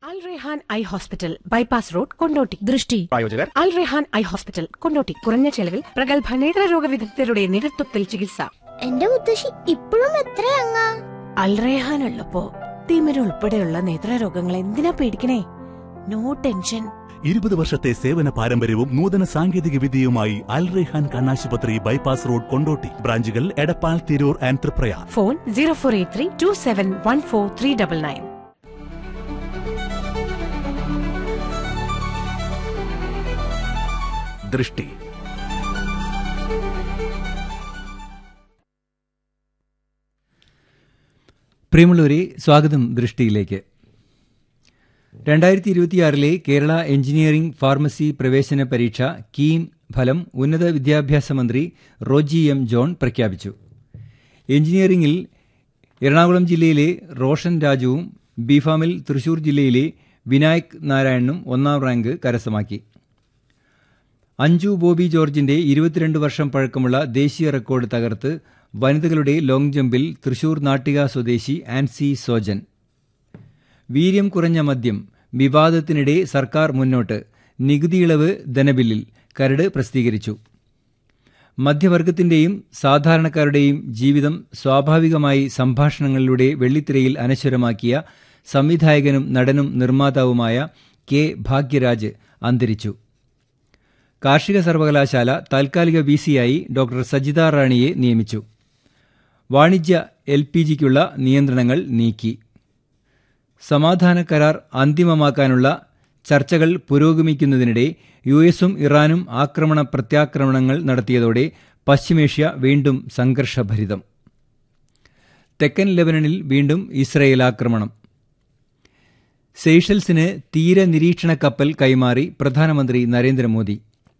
അൽ Rehan eye hospital bypass road Kondotty Drishti പ്രായോജകർ Al Rehan eye hospital Kondotty കുറഞ്ഞ ചെലവിൽ പ്രഗത്ഭ നേത്രരോഗ വിദഗ്ധരുടെ നേതൃത്വത്തിൽ ചികിത്സ എന്റെ മുത്തശ്ശി ഇപ്പോഴും എത്രയങ്ങ അൽ റേഹാൻ ഉള്ളപ്പോ തിമിര ഉൾപ്പെടെയുള്ള നേത്രരോഗങ്ങൾ എന്തിനാ പേടിക്കണേ നോ ടെൻഷൻ ഇരുപത് വർഷത്തെ സേവന പാരമ്പര്യവും നൂതന സാങ്കേതിക വിദ്യയുമായി അൽ റെഹാൻ കണ്ണാശുപത്രി ബൈപ്പാസ് റോഡ് കൊണ്ടോട്ടി ബ്രാഞ്ചുകൾ Edappal Tirur and Triprayar phone zero four eight three two seven one four three double nine Drishti പ്രിയമുള്ളവരെ സ്വാഗതം ദൃഷ്ടിയിലേക്ക് രണ്ടായിരത്തി ഇരുപത്തിയാറിലെ കേരള എഞ്ചിനീയറിംഗ് ഫാർമസി പ്രവേശന പരീക്ഷ കീം ഫലം ഉന്നത വിദ്യാഭ്യാസ മന്ത്രി റോജി എം ജോൺ പ്രഖ്യാപിച്ചു എഞ്ചിനീയറിംഗിൽ എറണാകുളം ജില്ലയിലെ റോഷൻ രാജുവും ബിഫാമിൽ തൃശൂർ ജില്ലയിലെ വിനായക് നാരായണനും ഒന്നാം റാങ്ക് കരസ്ഥമാക്കി അഞ്ജു ബോബി ജോർജിന്റെ ഇരുപത്തിരണ്ട് വർഷം പഴക്കമുള്ള ദേശീയ റെക്കോർഡ് തകർത്ത് വനിതകളുടെ ലോങ് ജമ്പിൽ തൃശൂർ നാട്ടിക സ്വദേശി ആൻസി സോജൻ വീര്യം കുറഞ്ഞ മദ്യം വിവാദത്തിനിടെ സർക്കാർ മുന്നോട്ട് നികുതി ഇളവ് ധനബില്ലിൽ കരട് പ്രസിദ്ധീകരിച്ചു മധ്യവർഗത്തിന്റെയും സാധാരണക്കാരുടെയും ജീവിതം സ്വാഭാവികമായി സംഭാഷണങ്ങളിലൂടെ വെള്ളിത്തിരയിൽ അനശ്വരമാക്കിയ സംവിധായകനും നടനും നിർമ്മാതാവുമായ കെ ഭാഗ്യരാജ് അന്തരിച്ചു കാർഷിക സർവകലാശാല താൽക്കാലിക വി സിയായി ഡോക്ടർ സജിത റാണിയെ നിയമിച്ചു വാണിജ്യ എൽ പി ജിക്കുള്ള നിയന്ത്രണങ്ങൾ നീക്കി സമാധാന കരാർ അന്തിമമാക്കാനുള്ള ചർച്ചകൾ പുരോഗമിക്കുന്നതിനിടെ യു എസും ഇറാനും ആക്രമണ പ്രത്യാക്രമണങ്ങൾ നടത്തിയതോടെ പശ്ചിമേഷ്യ വീണ്ടും സംഘർഷഭരിതം തെക്കൻ ലെബനനിൽ വീണ്ടും ഇസ്രയേൽ ആക്രമണം സെയ്ഷൽസിന് തീരനിരീക്ഷണ കപ്പൽ കൈമാറി പ്രധാനമന്ത്രി നരേന്ദ്രമോദി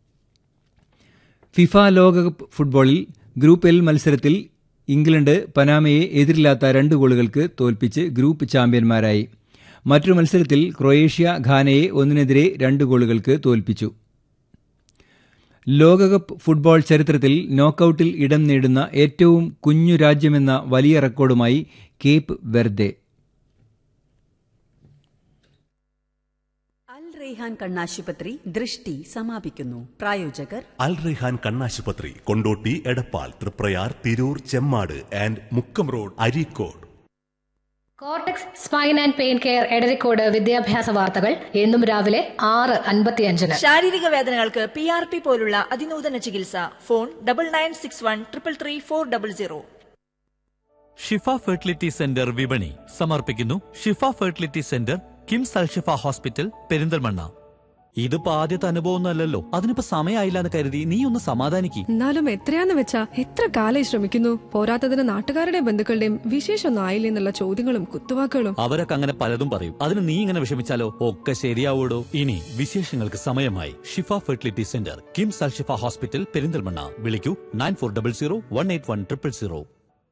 ഫിഫ ലോകകപ്പ് ഫുട്ബോളിൽ ഗ്രൂപ്പ് എൽ മത്സരത്തിൽ ഇംഗ്ലണ്ട് പനാമയെ എതിരില്ലാത്ത രണ്ട് ഗോളുകൾക്ക് തോൽപ്പിച്ച് ഗ്രൂപ്പ് ചാമ്പ്യന്മാരായി മറ്റൊരു മത്സരത്തിൽ ക്രൊയേഷ്യ ഘാനയെ ഒന്നിനെതിരെ രണ്ട് ഗോളുകൾക്ക് തോൽപ്പിച്ചു ലോകകപ്പ് ഫുട്ബോൾ ചരിത്രത്തിൽ നോക്കൌട്ടിൽ ഇടം നേടുന്ന ഏറ്റവും കുഞ്ഞു രാജ്യമെന്ന വലിയ റെക്കോർഡുമായി കേപ്പ് വെർദെ അൽ റെയ്ഹാൻ കണ്ണാശുപത്രി ദൃഷ്ടി സമാപിക്കുന്നു പ്രായോജകർ അൽ റെഹാൻ കണ്ണാശുപത്രി Kondotty Edappal Triprayar Tirur Chemmad and Mukkam road Areekode cortex spine and pain care Edarikode വിദ്യാഭ്യാസ വാർത്തകൾ എന്നും രാവിലെ ആറ് അൻപത്തിയഞ്ചിന് ശാരീരിക വേദനകൾക്ക് പി ആർ പി പോലുള്ള അതിനൂതന ചികിത്സ phone double nine six one triple three four double zero Shifa fertility centre വിപണി സമർപ്പിക്കുന്നു Shifa fertility centre KIMS Al Shifa hospital Perinthalmanna ഇതിപ്പോ ആദ്യത്തെ അനുഭവമൊന്നുമല്ലല്ലോ അതിനിപ്പോ സമയമായില്ല എന്ന് കരുതി നീ ഒന്ന് സമാധാനിക്ക് എന്നാലും എത്രയാന്ന് വെച്ചാ എത്ര കാലായി ശ്രമിക്കുന്നു പോരാത്തതിന് നാട്ടുകാരുടെയും ബന്ധുക്കളുടെയും വിശേഷമൊന്നും ആയില്ലേ എന്നുള്ള ചോദ്യങ്ങളും കുത്തുവാക്കുകളും അവരൊക്കെ അങ്ങനെ പലതും പറയും അതിന് നീ ഇങ്ങനെ വിഷമിച്ചാലോ ഒക്കെ ശരിയാവൂടോ ഇനി വിശേഷങ്ങൾക്ക് സമയമായി Shifa fertility centre KIMS Al Shifa hospital Perinthalmanna വിളിക്കൂ nine four double zero one eight one triple zero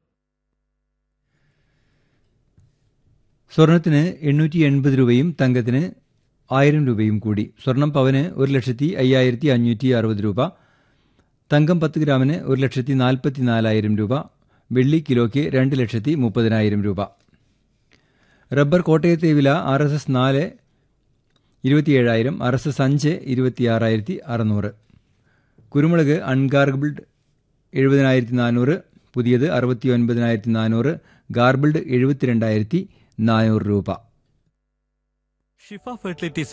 സ്വർണത്തിന് എണ്ണൂറ്റി എൺപത് രൂപയും തങ്കത്തിന് ആയിരം രൂപയും കൂടി സ്വർണം പവന് ഒരു ലക്ഷത്തി അയ്യായിരത്തി അഞ്ഞൂറ്റി അറുപത് രൂപ തങ്കം പത്ത് ഗ്രാമിന് ഒരു ലക്ഷത്തി നാൽപ്പത്തി നാലായിരം രൂപ വെള്ളി കിലോയ്ക്ക് രണ്ട് ലക്ഷത്തി മുപ്പതിനായിരം രൂപ റബ്ബർ കോട്ടയത്തെ വില ആർ എസ് എസ് നാല് ഇരുപത്തിയേഴായിരം ആർ എസ് എസ് അഞ്ച് ഇരുപത്തിയാറായിരത്തി അറുന്നൂറ് കുരുമുളക് അൺഗാർബിൾഡ് എഴുപതിനായിരത്തി നാനൂറ് പുതിയത് അറുപത്തി ഒൻപതിനായിരത്തി നാനൂറ് ഗാർബിൾഡ് എഴുപത്തിരണ്ടായിരത്തി നാനൂറ് രൂപ ഷിഫ ഫെർട്ടിലിറ്റി